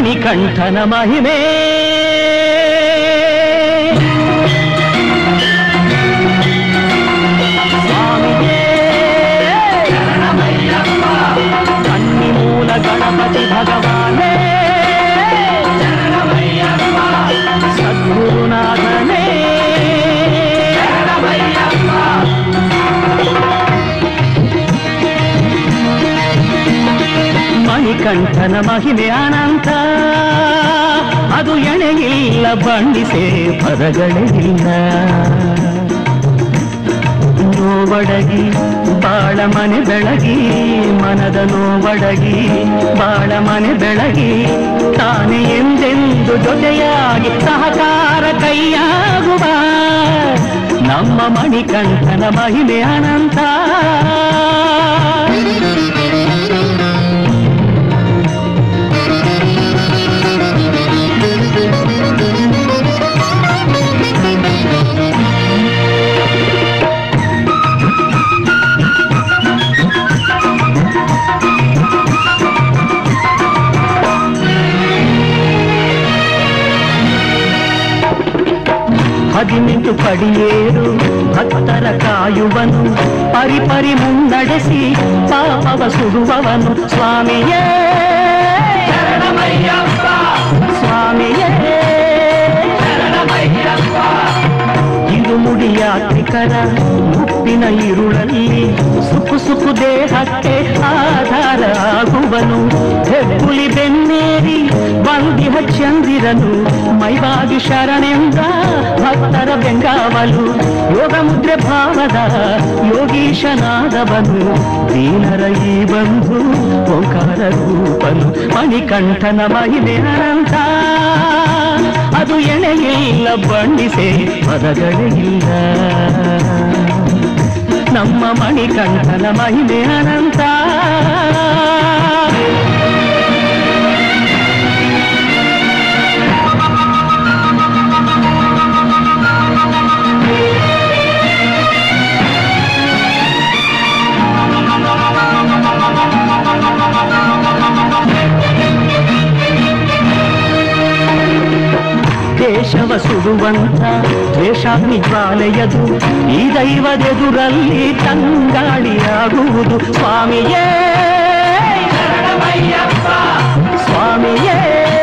ಮಣಿಕಂಠನ ಮಹಿಮೆ ಸ್ವಾಮಿಯೇ ಕಣ್ಣಿ ಮೂಲ ಗಣಪತಿ ಭಗವಾನೇ ಸದ್ಗುರುನಾಥನೇ ಮಣಿಕಂಠನ ಮಹಿಮೆ ಅನಂತ ಅದು ಎಣೆಯಿಲ್ಲ ಬಣ್ಣಿಸೆ ಪದಗಳೇ ಇಲ್ಲ ನೋವಡಗಿ ಬಾಳ ಮನೆ ಬೆಳಗಿ ಮನದ ನೋವಡಗಿ ಬಾಳ ಮನೆ ಬೆಳಗಿ ತಾನೇ ಎಂದೆಂದು ಜೊತೆಯಾಗಿ ಸಹಕಾರ ಕೈಯಾಗುವ ನಮ್ಮ ಮಣಿಕಂಠನ ಮಹಿಮೆ ಅನಂತ ಹದಿನೆಂಟು ಪಡಿಯೇರು ಭಕ್ತರ ಕಾಯುವನು ಪರಿಪರಿ ಮುನ್ನಡೆಸಿ ಪಾಪವ ಸುಡುವವನು ಸ್ವಾಮಿಯೇ ಸ್ವಾಮಿಯೇ ಇರುಮುಡಿ ಯಾತ್ರಿಕರ ಮುಪ್ಪಿನ ಇರುಳಲ್ಲಿ ಸುಕು ಸುಕು ದೇಹಕ್ಕೆ ಆಧಾರ ಆಗುವನು ಹೆಬ್ಬುಲಿ ಬೆನ್ನೇರಿ ಬಂದಿಹ ಚಂದಿರನು ಮೈವಾಗಿ ಶರಣೆಂದ ಭಕ್ತರ ಬೆಂಗಾವಲು ಯೋಗ ಮುದ್ರೆ ಭಾವದ ಯೋಗೀಶನಾದವನು ದೀನರ ಈ ಬಂಧು ಓಂಕಾರ ರೂಪನು ಮಣಿಕಂಠನ ಮಹಿಮೆ ಅನಂತ ಅದು ಎಣೆಯಿಲ್ಲ ಬಣ್ಣಿಸೆ ಪದಗಳೇ ಇಲ್ಲ ನಮ್ಮ ಮಣಿಕಂಠನ ಮಹಿಮೆ ಅನಂತ ದೇಶವ ಸುಡುವಂತ ದ್ವೇಷಾಗ್ನಿ ಜ್ವಾಲೆಯದು ಈ ದೈವದೆದುರಲ್ಲಿ ತಂಗಾಳಿಯಾಗುವುದು ಸ್ವಾಮಿಯೇ ಸ್ವಾಮಿಯೇ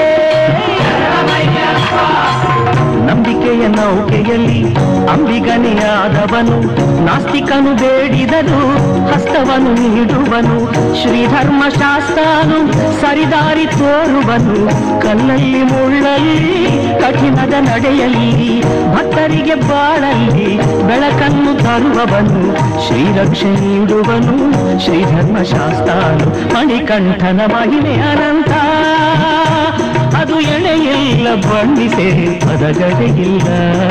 ನಂಬಿಕೆಯ ನೌಕೆಯಲ್ಲಿ ಅಂಬಿಗನೆಯಾದವನು ನಾಸ್ತಿಕನು ಬೇಡಿದರು ಹಸ್ತವನು ನೀಡುವನು ಶ್ರೀಧರ್ಮ ಶಾಸ್ತ್ರನು ಸರಿದಾರಿ ತೋರುವನು ಕಲ್ಲಲ್ಲಿ ಮುಳ್ಳಲ್ಲಿ ಕಠಿಣದ ನಡೆಯಲ್ಲಿ ಭಕ್ತರಿಗೆ ಬಾಳಲ್ಲಿ ಬೆಳಕನ್ನು ತರುವವನು ಶ್ರೀರಕ್ಷೆ ನೀಡುವನು ಶ್ರೀಧರ್ಮ ಶಾಸ್ತ್ರನು ಮಣಿಕಂಠನ ಮಹಿಮೆ ಅನಂತ ಅದು ಎಣೆಯಿಲ್ಲ ಬಣ್ಣಿಸೆ ಪದಗಳೇ ಇಲ್ಲ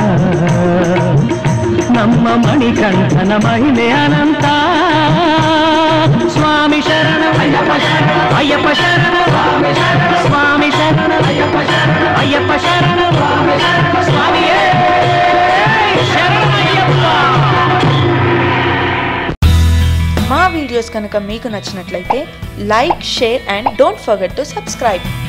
ನಮ್ಮ ಮಣಿಕಂಠನ ಮಹಿಮೆ ಅನಂತ ಸ್ವಾಮಿ ಶರಣ ಅಯ್ಯಪ್ಪ ಶರಣ ಅಯ್ಯಪ್ಪ ಶರಣ ಸ್ವಾಮಿ ಶರಣ ಅಯ್ಯಪ್ಪ ಶರಣ ಅಯ್ಯಪ್ಪ ಶರಣ ಸ್ವಾಮಿಯೇ ಶರಣಯ್ಯಪ್ಪ మా వీడియోస్ కనుక మీకు నచ్చినట్లయితే like share and don't forget to subscribe